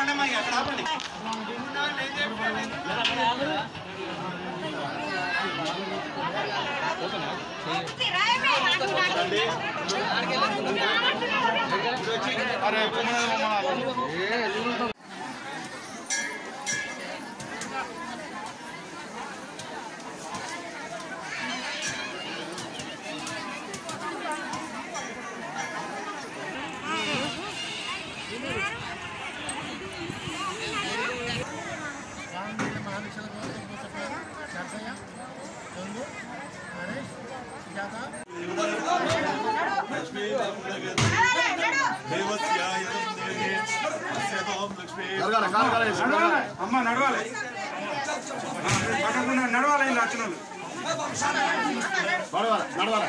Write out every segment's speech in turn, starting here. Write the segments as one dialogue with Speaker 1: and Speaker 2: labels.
Speaker 1: రండమ్మా ఇక అక్కడ ఆపండి అరే కుమ్మనాలు కుమ్మనాలు నడవాలి అమ్మ నడవాలి పక్కకున్న నడవాలి ఇలా వచ్చిన వాళ్ళు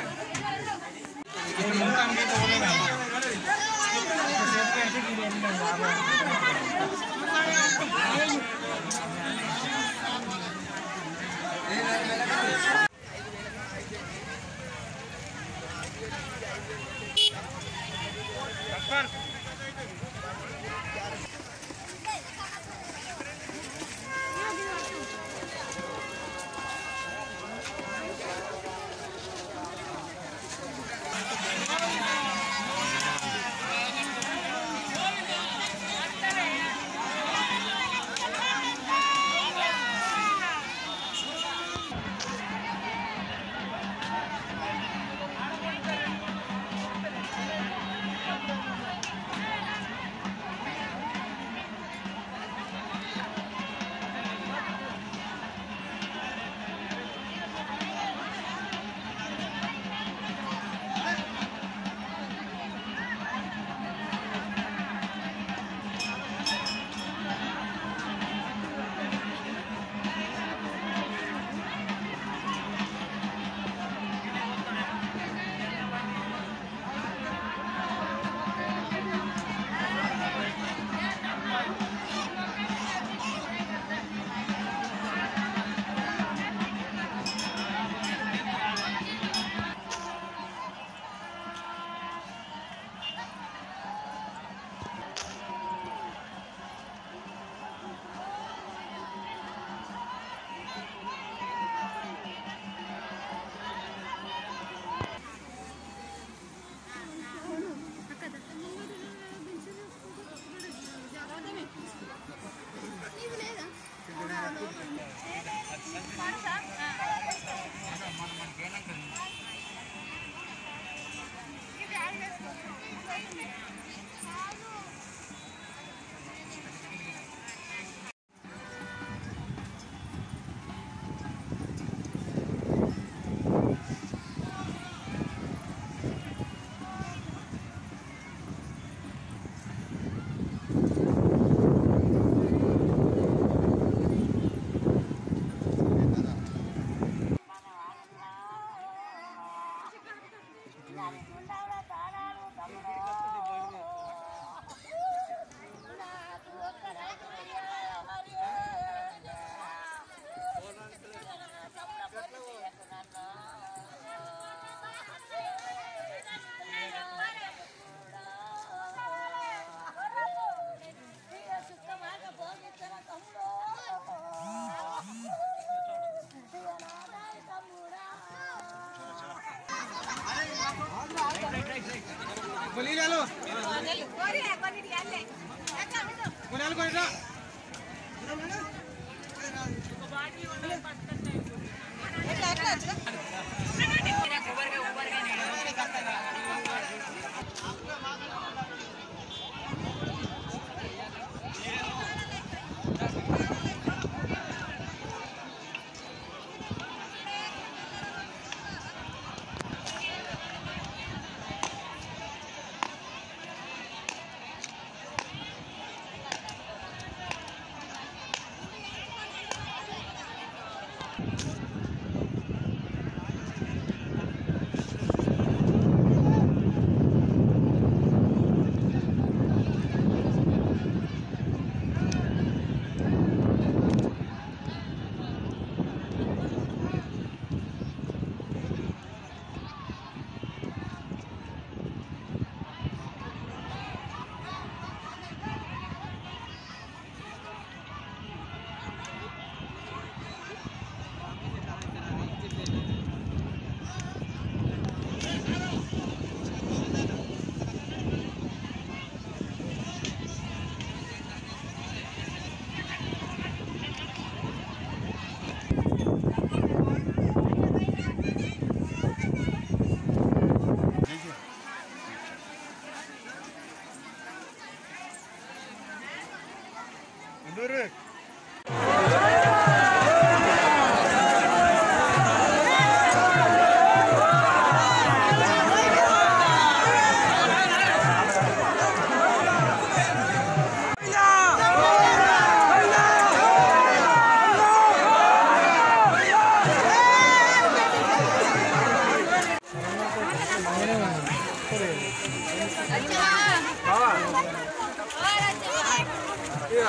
Speaker 2: ఆ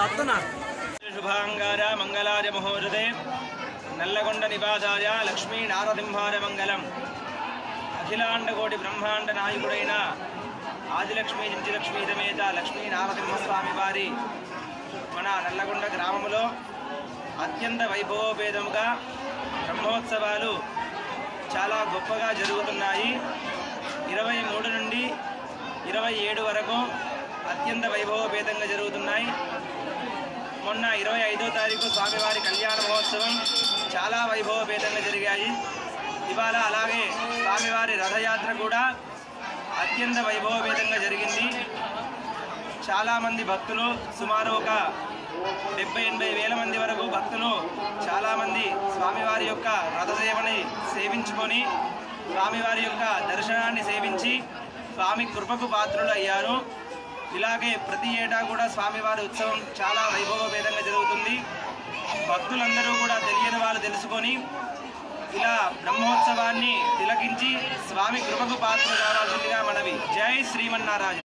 Speaker 2: శుభాంగార మంగళాయ ముహూర్తే నల్లగొండ నివాసాయ లక్ష్మీ నారసింహార మంగళం అఖిలాండకోటి బ్రహ్మాండ నాయకుడైన ఆదిలక్ష్మీ జించిలక్ష్మీ సమేత లక్ష్మీ నారసింహస్వామి వారి మన నల్లగొండ గ్రామములో అత్యంత వైభవోపేతముగా బ్రహ్మోత్సవాలు చాలా గొప్పగా జరుగుతున్నాయి ఇరవై మూడు నుండి ఇరవై ఏడు వరకు అత్యంత వైభవోపేతంగా జరుగుతున్నాయి మొన్న ఇరవై ఐదో తారీఖు స్వామివారి కళ్యాణ మహోత్సవం చాలా వైభవపేతంగా జరిగాయి ఇవాళ అలాగే స్వామివారి రథయాత్ర కూడా అత్యంత వైభవపేతంగా జరిగింది చాలామంది భక్తులు సుమారు ఒక డెబ్బై ఎనభై వేల మంది వరకు భక్తులు చాలామంది స్వామివారి యొక్క రథసేవని సేవించుకొని స్వామివారి యొక్క దర్శనాన్ని సేవించి స్వామి కృపకు పాత్రులు అయ్యారు ఇలాగే ప్రతి ఏటా కూడా స్వామివారి ఉత్సవం చాలా వైభవపేతంగా జరుగుతుంది భక్తులందరూ కూడా తెలియని వాళ్ళు తెలుసుకొని ఇలా బ్రహ్మోత్సవాన్ని తిలకించి స్వామి కృపకు పాత్ర కావాల్సిందిగా మనవి జై శ్రీమన్నారాయణ